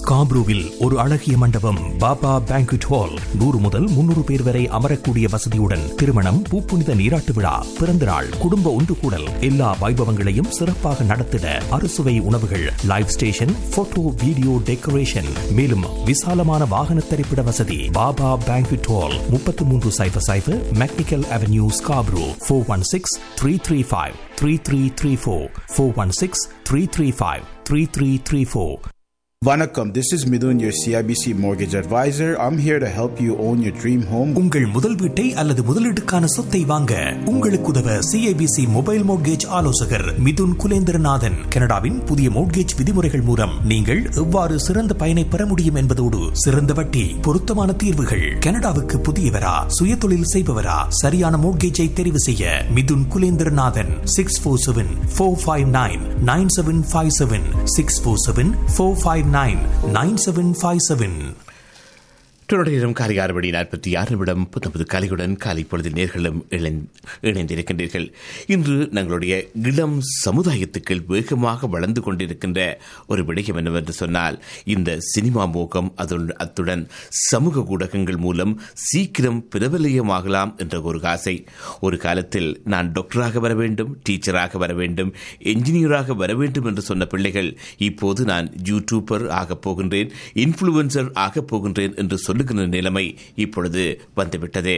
ஸ்காப்ரூவில் ஒரு அழகிய மண்டபம் பாபா பேங்க்வெட் ஹால் நூறு முதல் முன்னூறு பேர் வரை அமரக்கூடிய வசதியுடன் திருமணம் பூப்புனித நீராட்டு விழா பிறந்த நாள் குடும்ப ஒன்று கூடல் எல்லா வைபவங்களையும் சிறப்பாக நடத்திட அறுசுவை உணவுகள் live station photo video decoration மேலும் விசாலமான வாகன திரைப்பட வசதி பாபா பேங்க்வெட் ஹால் முப்பத்தி மூன்று cipher cipher McNicoll avenue Scarborough four one six three three five three three three four four one six three three five three three three four Vanakkam, this is Midun, your CIBC mortgage advisor. I'm here to help you own your dream home. உங்கள் முதல் வீட்டை அல்லது முதலீட்டுக்கான சொத்தை வாங்க உங்களுக்கு உதவ CIBC mobile mortgage ஆலோசகர் மிதுன் குலேந்திரநாதன் கனடாவின் புதிய மோட்கேஜ் விதிமுறைகள் மூலம் நீங்கள் எவ்வாறு சிறந்த பயனை பெற முடியும் என்பதோடு சிறந்த வட்டி பொருத்தமான தீர்வுகள் கனடாவுக்கு புதியவரா சுய தொழில் செய்பவரா சரியான மோட்கேஜை தெரிவு செய்ய Mithun Kulendiranathan six four seven four five nine nine seven five seven six four seven four five nine nine seven five seven தொடரும் காலை ஆறு மணி நாற்பத்தி ஆறு நிமிடம் புத்தம்பது கலையுடன் காலை பொழுது நேர்களும் இணைந்திருக்கின்றீர்கள் இன்று தங்களுடைய இளம் சமுதாயத்துக்குள் வேகமாக வளர்ந்து கொண்டிருக்கின்ற ஒரு விடயம் என்னவென்று சொன்னால் இந்த சினிமா மோகம் அத்துடன் சமூக ஊடகங்கள் மூலம் சீக்கிரம் பிரபலியமாகலாம் என்ற ஒரு ஆசை ஒரு காலத்தில் நான் டாக்டராக வர வேண்டும் டீச்சராக வர வேண்டும் என்ஜினியராக வர வேண்டும் என்று சொன்ன பிள்ளைகள் இப்போது நான் யூடியூபர் ஆகப் போகின்றேன் இன்ஃபுளுசர் ஆகப் போகின்றேன் என்று சொல்லுகின்ற நிலைமை இப்பொழுது வந்துவிட்டது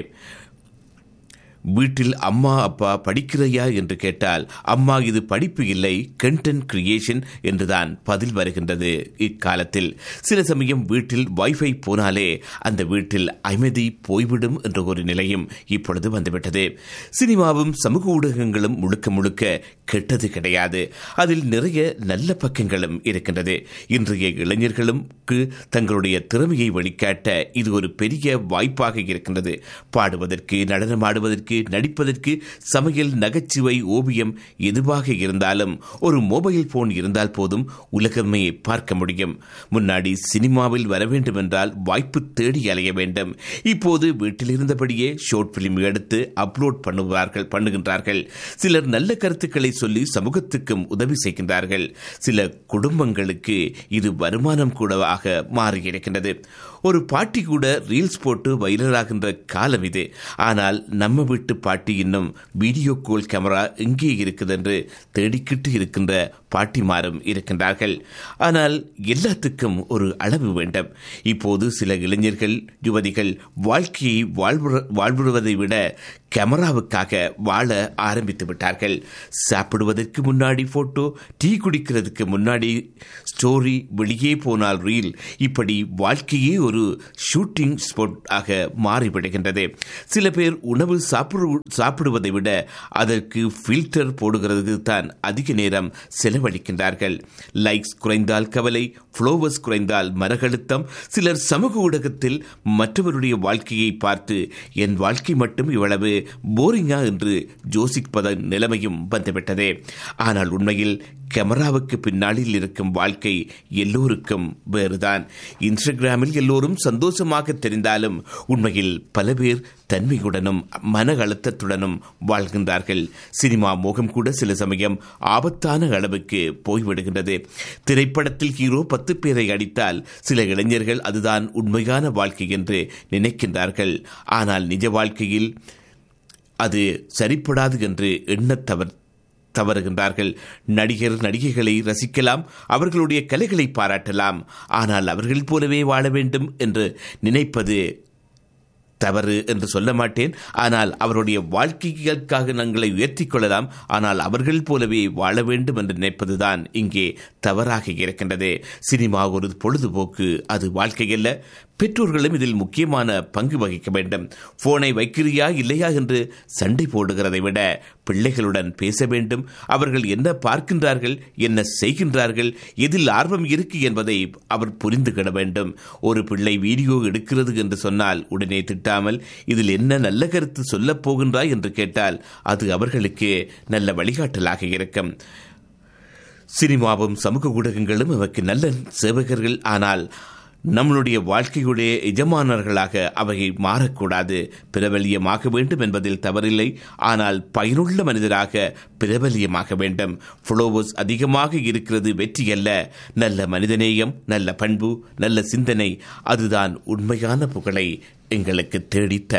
வீட்டில் அம்மா அப்பா படிக்கிறையா என்று கேட்டால் அம்மா இது படிப்பு இல்லை கண்டென்ட் கிரியேஷன் என்றுதான் பதில் வருகின்றது இக்காலத்தில் சில சமயம் வீட்டில் வைஃபை போனாலே அந்த வீட்டில் அமைதி போய்விடும் என்ற ஒரு நிலையும் இப்பொழுது வந்துவிட்டது சினிமாவும் சமூக ஊடகங்களும் முழுக்க முழுக்க கெட்டது கிடையாது அதில் நிறைய நல்ல பக்கங்களும் இருக்கின்றது இன்றைய இளைஞர்களுக்கு தங்களுடைய திறமையை வெளிக்காட்ட இது ஒரு பெரிய வாய்ப்பாக இருக்கின்றது பாடுவதற்கு நடனமாடுவதற்கு நடிப்பதற்கு சமையல் நகைச்சுவை ஓவியம் எதுவாக இருந்தாலும் ஒரு மொபைல் போன் இருந்தால் போதும் உலகமே பார்க்க முடியும் முன்னாடி சினிமாவில் வர வேண்டும் என்றால் வாய்ப்பு தேடி அலைய வேண்டும் இப்போது வீட்டில் இருந்தபடியே ஷார்ட் பிலிம் எடுத்து அப்லோட் பண்ணுவார்கள் பண்ணுகின்றார்கள் சிலர் நல்ல கருத்துக்களை சொல்லி சமூகத்துக்கும் உதவி செய்கின்றார்கள் சில குடும்பங்களுக்கு இது வருமானம் கூடவாக மாறியிருக்கின்றது ஒரு பாட்டி கூட ரீல்ஸ் போட்டு வைரலாகின்ற காலம் இது ஆனால் நம்ம வீட்டு பாட்டி இன்னும் வீடியோ கால் கேமரா எங்கே இருக்குது என்று தேடிக்கிட்டு இருக்கின்ற பாட்டிமாரும் இருக்கின்றார்கள் ஆனால் எல்லாத்துக்கும் ஒரு அளவு வேண்டும் இப்போது சில இளைஞர்கள் யுவதிகள் வாழ்க்கையை வாழ்வுறுவதை விட கேமராவுக்காக வாழ ஆரம்பித்து விட்டார்கள் சாப்பிடுவதற்கு முன்னாடி போட்டோ டீ குடிக்கிறதுக்கு முன்னாடி ஸ்டோரி வெளியே போனால் ரீல் இப்படி வாழ்க்கையே ஒரு ஷூட்டிங் ஸ்பாட் ஆக மாறிவிடுகின்றது சில பேர் உணவு சாப்பிடுவதை விட அதற்கு ஃபில்டர் போடுகிறதுக்கு தான் அதிக நேரம் செலவழிக்கின்றார்கள் லைக்ஸ் குறைந்தால் கவலை ஃப்ளோவர்ஸ் குறைந்தால் மரகழுத்தம் சிலர் சமூக ஊடகத்தில் மற்றவருடைய வாழ்க்கையை பார்த்து என் வாழ்க்கை மட்டும் இவ்வளவு போரிங்கா என்று யோசிப்பத நிலைமையும் வந்துவிட்டது ஆனால் உண்மையில் கேமராவுக்கு பின்னாளில் இருக்கும் வாழ்க்கை எல்லோருக்கும் வேறுதான் இன்ஸ்டாகிராமில் எல்லோரும் சந்தோஷமாக தெரிந்தாலும் உண்மையில் பல பேர் தன்மையுடனும் மன அழுத்தத்துடனும் வாழ்கின்றார்கள் சினிமா மோகம் கூட சில சமயம் ஆபத்தான அளவுக்கு போய்விடுகின்றது திரைப்படத்தில் ஹீரோ பத்து பேரை அடித்தால் சில இளைஞர்கள் அதுதான் உண்மையான வாழ்க்கை என்று நினைக்கின்றார்கள் ஆனால் நிஜ வாழ்க்கையில் அது சரிப்படாது என்று எண்ணத் தவறு தவறுகின்றார்கள் நடிகர் நடிகைகளை ரசிக்கலாம் அவர்களுடைய கலைகளை பாராட்டலாம் ஆனால் அவர்கள் போலவே வாழ வேண்டும் என்று நினைப்பது தவறு என்று சொல்ல மாட்டேன் ஆனால் அவருடைய வாழ்க்கைகளுக்காக நாங்களை உயர்த்திக் கொள்ளலாம் ஆனால் அவர்கள் போலவே வாழ வேண்டும் என்று நினைப்பதுதான் இங்கே தவறாக இருக்கின்றது சினிமா ஒரு பொழுதுபோக்கு அது வாழ்க்கையல்ல பெற்றோர்களும் இதில் முக்கியமான பங்கு வகிக்க வேண்டும் போனை வைக்கிறியா இல்லையா என்று சண்டை போடுகிறதை விட பிள்ளைகளுடன் பேச வேண்டும் அவர்கள் என்ன பார்க்கின்றார்கள் என்ன செய்கின்றார்கள் எதில் ஆர்வம் இருக்கு என்பதை அவர் புரிந்து கொள்ள வேண்டும் ஒரு பிள்ளை வீடியோ எடுக்கிறது என்று சொன்னால் உடனே திட்டாமல் இதில் என்ன நல்ல கருத்து சொல்லப் போகின்றாய் என்று கேட்டால் அது அவர்களுக்கு நல்ல வழிகாட்டலாக இருக்கும் சினிமாவும் சமூக ஊடகங்களும் அவருக்கு நல்ல சேவகர்கள் ஆனால் நம்மளுடைய வாழ்க்கையுடைய எஜமானர்களாக அவை மாறக்கூடாது பிரபல்யமாக வேண்டும் என்பதில் தவறில்லை ஆனால் பயனுள்ள மனிதராக பிரபல்யமாக வேண்டும் ஃப்ளோவர்ஸ் அதிகமாக இருக்கிறது வெற்றி அல்ல நல்ல மனிதநேயம் நல்ல பண்பு நல்ல சிந்தனை அதுதான் உண்மையான புகழை எங்களுக்கு தேடித்தரும்